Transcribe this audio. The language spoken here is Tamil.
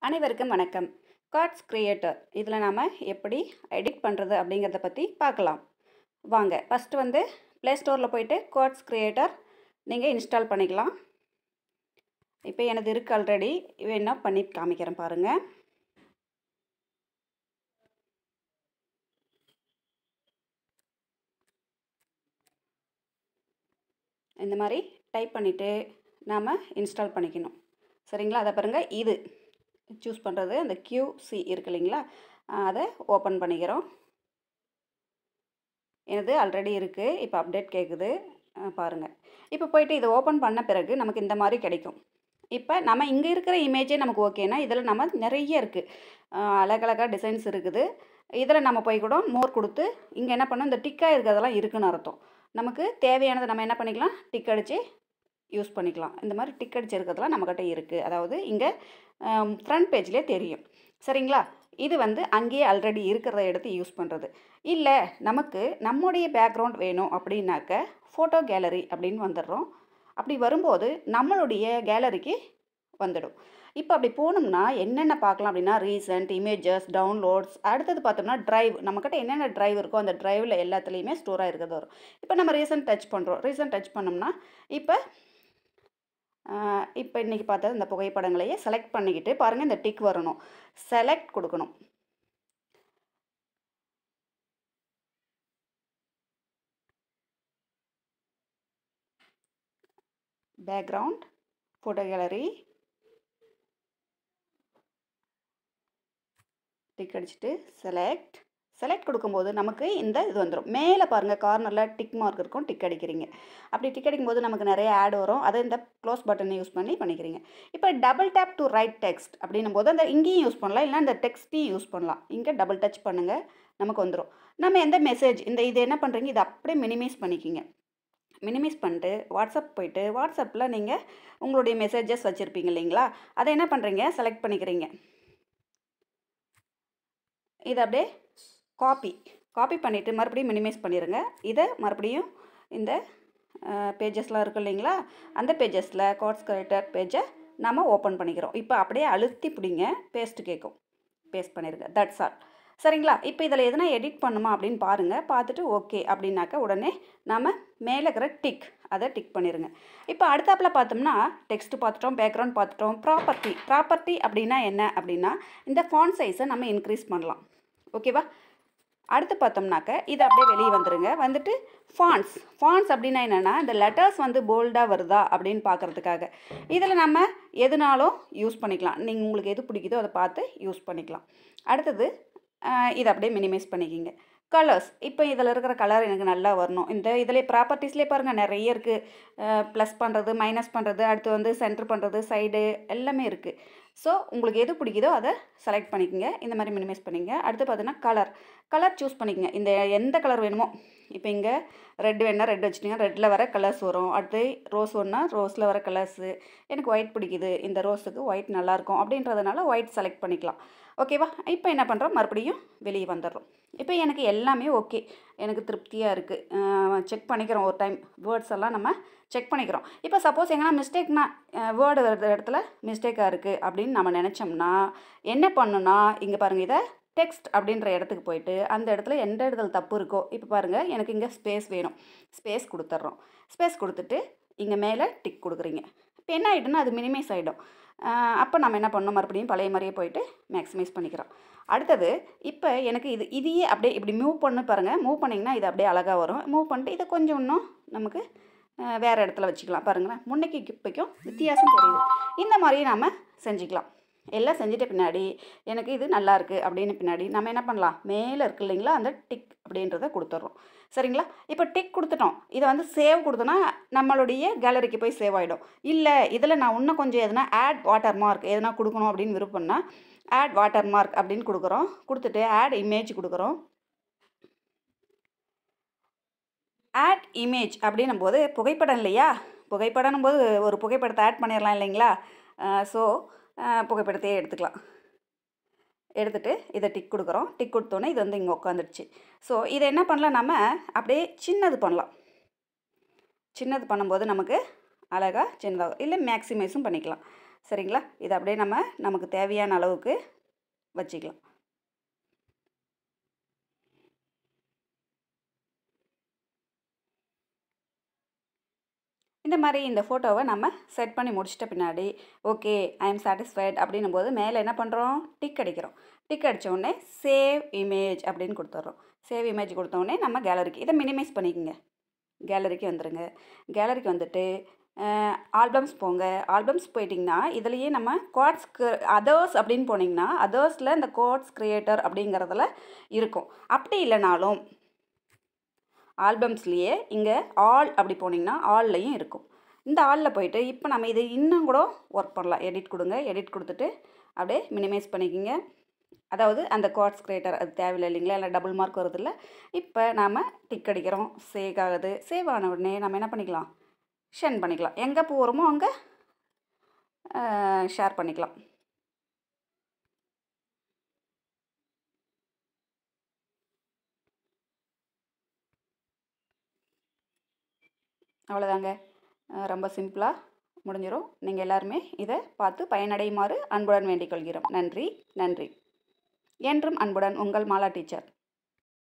அனைவருக்கும் வணக்கம் கார்ட்ஸ் கிரியேட்டர் இதில் நாம் எப்படி எடிட் பண்ணுறது அப்படிங்கிறத பற்றி பார்க்கலாம் வாங்க ஃபஸ்ட்டு வந்து ப்ளே ஸ்டோரில் போயிட்டு கார்ட்ஸ் கிரியேட்டர் நீங்கள் இன்ஸ்டால் பண்ணிக்கலாம் இப்போ எனது இருக்குது ஆல்ரெடி வேணா பண்ணி காமிக்கிறேன் பாருங்கள் இந்த மாதிரி டைப் பண்ணிவிட்டு நாம் இன்ஸ்டால் பண்ணிக்கணும் சரிங்களா அதை பாருங்கள் இது சூஸ் பண்ணுறது அந்த QC இருக்கு இல்லைங்களா அதை ஓப்பன் பண்ணிக்கிறோம் எனது ஆல்ரெடி இருக்குது இப்போ அப்டேட் கேட்குது பாருங்கள் இப்போ போயிட்டு இதை ஓப்பன் பண்ண பிறகு நமக்கு இந்த மாதிரி கிடைக்கும் இப்போ நம்ம இங்கே இருக்கிற இமேஜே நமக்கு ஓகேனா இதில் நம்ம நிறைய இருக்குது அழகழகாக டிசைன்ஸ் இருக்குது இதில் நம்ம போய் கூட மோர் கொடுத்து இங்கே என்ன பண்ணோம் இந்த டிக்காக இருக்கிறதெல்லாம் இருக்குன்னு அர்த்தம் நமக்கு தேவையானதை நம்ம என்ன பண்ணிக்கலாம் டிக் அடித்து யூஸ் பண்ணிக்கலாம் இந்த மாதிரி டிக் அடிச்சு இருக்கிறதுலாம் நம்மக்கிட்ட இருக்குது அதாவது இங்கே ஃப்ரண்ட் பேஜ்லேயே தெரியும் சரிங்களா இது வந்து அங்கேயே ஆல்ரெடி இருக்கிறத எடுத்து யூஸ் பண்ணுறது இல்லை நமக்கு நம்முடைய பேக்ரவுண்ட் வேணும் அப்படின்னாக்க ஃபோட்டோ கேலரி அப்படின்னு வந்துடுறோம் அப்படி வரும்போது நம்மளுடைய கேலரிக்கு வந்துடும் இப்போ அப்படி போனோம்னா என்னென்ன பார்க்கலாம் அப்படின்னா ரீசன்ட் இமேஜஸ் டவுன்லோட்ஸ் அடுத்தது பார்த்தோம்னா ட்ரைவ் நம்மக்கிட்ட என்னென்ன ட்ரைவ் இருக்கோ அந்த ட்ரைவில் எல்லாத்துலேயுமே ஸ்டோராக இருக்கிறது வரும் இப்போ நம்ம ரீசன்ட் டச் பண்ணுறோம் ரீசன்ட் டச் பண்ணோம்னா இப்போ இப்போ இன்றைக்கி பார்த்தது இந்த புகைப்படங்களையே செலக்ட் பண்ணிக்கிட்டு பாருங்கள் இந்த டிக் வரணும் செலக்ட் கொடுக்கணும் பேக்ரவுண்ட் ஃபோட்டோ கேலரி டிக் அடிச்சுட்டு செலக்ட் செலக்ட் கொடுக்கும்போது நமக்கு இந்த இது வந்துடும் மேலே பாருங்கள் கார்னரில் டிக் மார்க் இருக்கும் டிக் அடிக்கிறீங்க அப்படி டிக் அடிக்கும்போது நமக்கு நிறைய ஆட் வரும் அதை இந்த க்ளோஸ் பட்டனை யூஸ் பண்ணி பண்ணிக்கிறீங்க இப்போ double tap to write text அப்படின்னும் போது அந்த இங்கேயும் யூஸ் பண்ணலாம் இல்லைனா இந்த டெக்ஸ்ட்டையும் யூஸ் பண்ணலாம் இங்கே டபுள் டச் பண்ணுங்கள் நமக்கு வந்துடும் நம்ம எந்த மெசேஜ் இந்த இது என்ன பண்ணுறீங்க இதை அப்படியே மினிமைஸ் பண்ணிக்கிங்க மினிமைஸ் பண்ணிட்டு வாட்ஸ்அப் போயிட்டு வாட்ஸ்அப்பில் நீங்கள் உங்களுடைய மெசேஜஸ் வச்சுருப்பீங்க இல்லைங்களா அதை என்ன பண்ணுறீங்க செலக்ட் பண்ணிக்கிறீங்க இதை அப்படியே காப்பி காப்பி பண்ணிவிட்டு மறுபடியும் மினிமைஸ் பண்ணிடுங்க இதை மறுபடியும் இந்த பேஜஸ்லாம் இருக்கும் இல்லைங்களா அந்த பேஜஸில் கார்ட்ஸ் கரெக்டர் பேஜை நம்ம ஓப்பன் பண்ணிக்கிறோம் இப்போ அப்படியே அழுத்தி பிடிங்க பேஸ்ட்டு கேட்கும் பேஸ்ட் பண்ணிடுங்க தட்ஸ் ஆல் சரிங்களா இப்போ இதில் எதனா எடிட் பண்ணுமா அப்படின்னு பாருங்கள் பார்த்துட்டு ஓகே அப்படின்னாக்கா உடனே நம்ம மேலே இருக்கிற டிக் அதை டிக் பண்ணிடுங்க இப்போ அடுத்தாப்பில் பார்த்தோம்னா டெக்ஸ்ட் பார்த்துட்டோம் பேக்ரவுண்ட் பார்த்துட்டோம் ப்ராப்பர்ட்டி ப்ராப்பர்ட்டி அப்படின்னா என்ன அப்படின்னா இந்த ஃபாண்ட் சைஸை நம்ம இன்க்ரீஸ் பண்ணலாம் ஓகேவா அடுத்து பார்த்தோம்னாக்க இது அப்படியே வெளியே வந்துடுங்க வந்துட்டு ஃபான்ஸ் ஃபான்ஸ் அப்படின்னா என்னென்னா இந்த லெட்டர்ஸ் வந்து போல்டாக வருதா அப்படின்னு பார்க்குறதுக்காக இதில் நம்ம எதுனாலும் யூஸ் பண்ணிக்கலாம் நீங்கள் உங்களுக்கு எது பிடிக்குதோ அதை பார்த்து யூஸ் பண்ணிக்கலாம் அடுத்தது இதை அப்படியே மினிமைஸ் பண்ணிக்கிங்க கலர்ஸ் இப்போ இதில் இருக்கிற கலர் எனக்கு நல்லா வரணும் இந்த இதில் ப்ராப்பர்ட்டிஸ்லேயே பாருங்கள் நிறைய இருக்குது ப்ளஸ் பண்ணுறது மைனஸ் பண்ணுறது அடுத்து வந்து சென்டர் பண்ணுறது சைடு எல்லாமே இருக்குது ஸோ உங்களுக்கு எது பிடிக்குதோ அதை செலக்ட் பண்ணிக்கோங்க இந்த மாதிரி மினிமைஸ் பண்ணிங்க அடுத்து பார்த்தீங்கன்னா கலர் கலர் சூஸ் பண்ணிக்கங்க இந்த எந்த கலர் வேணுமோ இப்போ இங்கே ரெட் வேணால் ரெட் வச்சுட்டிங்க ரெட்டில் வர கலர்ஸ் வரும் அடுத்து ரோஸ் ஒன்றா ரோஸில் வர கலர்ஸு எனக்கு ஒயிட் பிடிக்குது இந்த ரோஸுக்கு ஒயிட் நல்லாயிருக்கும் அப்படின்றதுனால ஒயிட் செலக்ட் பண்ணிக்கலாம் ஓகேவா இப்போ என்ன பண்ணுறோம் மறுபடியும் வெளியே வந்துடுறோம் இப்போ எனக்கு எல்லாமே ஓகே எனக்கு திருப்தியாக இருக்குது செக் பண்ணிக்கிறோம் ஒரு டைம் வேர்ட்ஸ் எல்லாம் நம்ம செக் பண்ணிக்கிறோம் இப்போ சப்போஸ் எங்கன்னா மிஸ்டேக்னா வேர்டு வருது இடத்துல மிஸ்டேக்காக இருக்குது அப்படின்னு நம்ம நினச்சோம்னா என்ன பண்ணுன்னா இங்கே பாருங்கள் இதை டெக்ஸ்ட் அப்படின்ற இடத்துக்கு போயிட்டு அந்த இடத்துல எந்த இடத்துல தப்பு இருக்கோ இப்போ பாருங்கள் எனக்கு இங்கே ஸ்பேஸ் வேணும் ஸ்பேஸ் கொடுத்துட்றோம் ஸ்பேஸ் கொடுத்துட்டு இங்கே மேலே டிக் கொடுக்குறீங்க இப்போ என்ன ஆகிடும்னா அது மினிமைஸ் ஆகிடும் அப்போ நம்ம என்ன பண்ணோம் மறுபடியும் பழைய மாதிரியே போயிட்டு மேக்ஸிமைஸ் பண்ணிக்கிறோம் அடுத்தது இப்போ எனக்கு இது இதையே அப்படியே இப்படி மூவ் பண்ணு பாருங்கள் மூவ் பண்ணிங்கன்னா இது அப்படியே அழகாக வரும் மூவ் பண்ணிட்டு இதை கொஞ்சம் இன்னும் நமக்கு வேறு இடத்துல வச்சுக்கலாம் பாருங்களேன் முன்னைக்கு இப்போக்கும் வித்தியாசம் தெரியுது இந்த மாதிரியே நாம் செஞ்சுக்கலாம் எல்லாம் செஞ்சுட்ட பின்னாடி எனக்கு இது நல்லா இருக்குது அப்படின்னு பின்னாடி நம்ம என்ன பண்ணலாம் மேலே இருக்கு இல்லைங்களா அந்த டிக் அப்படின்றத கொடுத்துட்றோம் சரிங்களா இப்போ டிக் கொடுத்துட்டோம் இதை வந்து சேவ் கொடுத்தோன்னா நம்மளுடைய கேலரிக்கு போய் சேவ் ஆகிடும் இல்லை இதில் நான் இன்னும் கொஞ்சம் எதுனா ஆட் வாட்டர் மார்க் எதனா கொடுக்கணும் அப்படின்னு விருப்பம்னா ஆட் வாட்டர் மார்க் அப்படின்னு கொடுக்குறோம் கொடுத்துட்டு ஆட் இமேஜ் கொடுக்குறோம் ஆட் இமேஜ் அப்படின்னும் போது புகைப்படம் இல்லையா புகைப்படம்னும் போது ஒரு புகைப்படத்தை ஆட் பண்ணிடலாம் இல்லைங்களா ஸோ புகைப்படத்தையே எடுத்துக்கலாம் எடுத்துகிட்டு இதை டிக் கொடுக்குறோம் டிக் கொடுத்தோன்னே இது வந்து இங்கே உட்காந்துடுச்சு ஸோ இதை என்ன பண்ணலாம் நம்ம அப்படியே சின்னது பண்ணலாம் சின்னது பண்ணும்போது நமக்கு அழகாக சின்னதாக இல்லை மேக்ஸிமைஸும் பண்ணிக்கலாம் சரிங்களா இதை அப்படியே நம்ம நமக்கு தேவையான அளவுக்கு வச்சுக்கலாம் இந்த மாதிரி இந்த ஃபோட்டோவை நம்ம செட் பண்ணி முடிச்சிட்ட பின்னாடி ஓகே ஐ எம் சாட்டிஸ்ஃபைட் அப்படின்னும் போது மேலே என்ன பண்ணுறோம் டிக் அடிக்கிறோம் டிக் அடித்த உடனே சேவ் இமேஜ் அப்படின்னு கொடுத்துட்றோம் சேவ் இமேஜ் கொடுத்த உடனே நம்ம கேலரிக்கு இதை மினிமைஸ் பண்ணிக்கோங்க கேலரிக்கு வந்துடுங்க கேலரிக்கு வந்துட்டு ஆல்பம்ஸ் போங்க ஆல்பம்ஸ் போயிட்டிங்கன்னா இதுலேயே நம்ம குவாட்ஸ் அதர்ஸ் அப்படின்னு போனீங்கன்னா அதர்ஸில் இந்த குவாட்ஸ் கிரியேட்டர் அப்படிங்கிறதுல இருக்கும் அப்படி இல்லைனாலும் ஆல்பம்ஸ்லேயே இங்கே ஆல் அப்படி போனீங்கன்னா ஆல்லையும் இருக்கும் இந்த ஆலில் போயிட்டு இப்போ நம்ம இது இன்னும் கூட ஒர்க் பண்ணலாம் எடிட் கொடுங்க எடிட் கொடுத்துட்டு அப்படியே மினிமைஸ் பண்ணிக்கோங்க அதாவது அந்த குவாட்ஸ் கிரியேட்டர் அது தேவையில்லை இல்லைங்களா இல்லை டபுள் மார்க் வருது இல்லை இப்போ நாம் டிக் அடிக்கிறோம் சேவ் ஆகுது சேவ் ஆன உடனே நம்ம என்ன பண்ணிக்கலாம் ஷென் பண்ணிக்கலாம் எங்கே போகிறோமோ அங்கே ஷேர் பண்ணிக்கலாம் அவ்வளோதாங்க ரொம்ப சிம்பிளாக முடிஞ்சிடும் நீங்கள் எல்லாருமே இதை பார்த்து பயனடையுமாறு அன்புடன் வேண்டிக் கொள்கிறோம் நன்றி நன்றி என்றும் அன்புடன் உங்கள் மாலா டீச்சர்